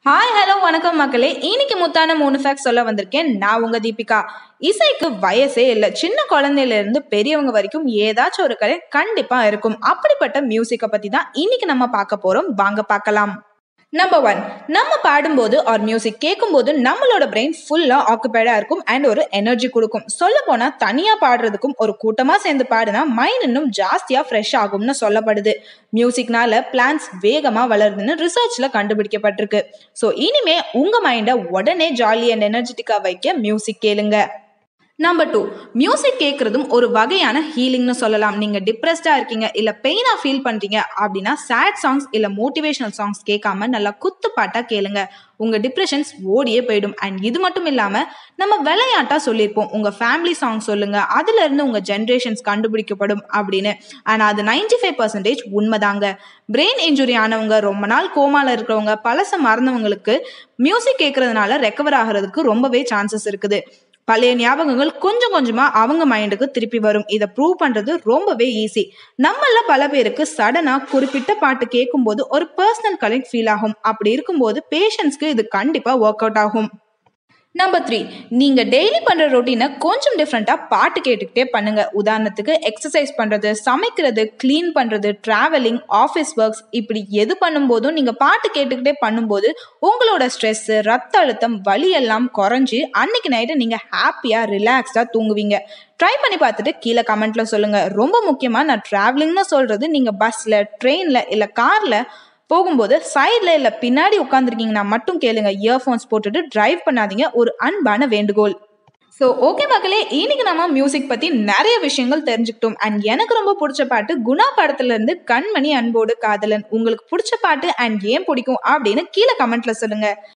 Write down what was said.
hi hello வணக்கம் மக்களே இன்னைக்கு முத்தான மூணு ஃபேக்ட் சொல்ல வந்திருக்கேன் நான் உங்க தீபிகா இசைக்கு வயசே இல்லை சின்ன குழந்தையில இருந்து பெரியவங்க வரைக்கும் ஏதாச்சும் ஒரு கலை கண்டிப்பா இருக்கும் அப்படிப்பட்ட மியூசிக்கை பத்தி தான் இன்னைக்கு நம்ம பார்க்க போறோம் வாங்க பார்க்கலாம் நம்பர் ஒன் நம்ம பாடும்போது ஆர் மியூசிக் கேட்கும்போது நம்மளோட பிரெயின் ஃபுல்லா ஆக்குபைடா இருக்கும் அண்ட் ஒரு எனர்ஜி கொடுக்கும் சொல்ல போனா தனியா பாடுறதுக்கும் ஒரு கூட்டமா சேர்ந்து பாடுனா மைண்ட் இன்னும் ஜாஸ்தியா ஃப்ரெஷ் ஆகும்னு சொல்லப்படுது மியூசிக்னால பிளான்ஸ் வேகமா வளருதுன்னு ரிசர்ச்ல கண்டுபிடிக்கப்பட்டிருக்கு ஸோ இனிமே உங்க மைண்டை உடனே ஜாலி அண்ட் எனர்ஜெட்டிக்கா வைக்க மியூசிக் கேளுங்க நம்பர் டூ மியூசிக் கேட்குறதும் ஒரு வகையான ஹீலிங்னு சொல்லலாம் நீங்கள் டிப்ரெஸ்டாக இருக்கீங்க இல்லை பெயினாக ஃபீல் பண்ணுறீங்க அப்படின்னா சேட் சாங்ஸ் இல்லை மோட்டிவேஷனல் சாங்ஸ் கேட்காம நல்லா குத்து பாட்டாக கேளுங்க உங்கள் டிப்ரெஷன்ஸ் ஓடியே போயிடும் அண்ட் இது மட்டும் இல்லாமல் நம்ம விளையாட்டாக சொல்லியிருப்போம் உங்கள் ஃபேமிலி சாங் சொல்லுங்கள் அதுலேருந்து உங்கள் ஜென்ரேஷன்ஸ் கண்டுபிடிக்கப்படும் அப்படின்னு ஆனால் அது நைன்டி ஃபைவ் பர்சன்டேஜ் உண்மைதாங்க பிரெயின் இன்ஜுரி ஆனவங்க ரொம்ப நாள் கோமால இருக்கிறவங்க பழச மறந்தவங்களுக்கு மியூசிக் கேட்கறதுனால ரெக்கவர் ஆகிறதுக்கு ரொம்பவே சான்சஸ் இருக்குது பழைய ஞாபகங்கள் கொஞ்சம் கொஞ்சமா அவங்க மைண்டுக்கு திருப்பி வரும் இதை ப்ரூவ் பண்றது ரொம்பவே ஈஸி நம்மள பல பேருக்கு சடனா குறிப்பிட்ட பாட்டு கேட்கும்போது ஒரு பர்சனல் கனெக்ட் ஃபீல் ஆகும் அப்படி இருக்கும்போது பேஷண்ட்ஸ்க்கு இது கண்டிப்பா ஒர்க் அவுட் ஆகும் நம்பர் த்ரீ நீங்கள் டெய்லி பண்ணுற ரொட்டீனை கொஞ்சம் டிஃப்ரெண்ட்டாக பாட்டு கேட்டுக்கிட்டே பண்ணுங்கள் உதாரணத்துக்கு எக்ஸசைஸ் பண்ணுறது சமைக்கிறது க்ளீன் பண்ணுறது ட்ராவலிங் ஆஃபீஸ் ஒர்க்ஸ் இப்படி எது பண்ணும்போதும் நீங்கள் பாட்டு கேட்டுக்கிட்டே பண்ணும்போது உங்களோட ஸ்ட்ரெஸ்ஸு ரத்த அழுத்தம் வலி எல்லாம் குறைஞ்சி அன்னைக்கு நைட்டு நீங்கள் ஹாப்பியாக ரிலாக்ஸ்டாக தூங்குவீங்க ட்ரை பண்ணி பார்த்துட்டு கீழே கமெண்ட்டில் சொல்லுங்கள் ரொம்ப முக்கியமாக நான் ட்ராவலிங்னு சொல்கிறது நீங்கள் பஸ்ஸில் ட்ரெயினில் இல்லை காரில் போகும்போது சைடில் இல்லை பின்னாடி உட்காந்துருக்கீங்கன்னா மட்டும் கேளுங்க இயர்ஃபோன்ஸ் போட்டுட்டு டிரைவ் பண்ணாதீங்க ஒரு அன்பான வேண்டுகோள் ஸோ ஓகே மக்களே இன்னைக்கு நம்ம மியூசிக் பற்றி நிறைய விஷயங்கள் தெரிஞ்சுக்கிட்டோம் அண்ட் எனக்கு ரொம்ப பிடிச்ச பாட்டு குணா படத்துல இருந்து கண்மணி அன்போடு காதலன் உங்களுக்கு பிடிச்ச பாட்டு அண்ட் ஏன் பிடிக்கும் அப்படின்னு கீழே கமெண்ட்ல சொல்லுங்க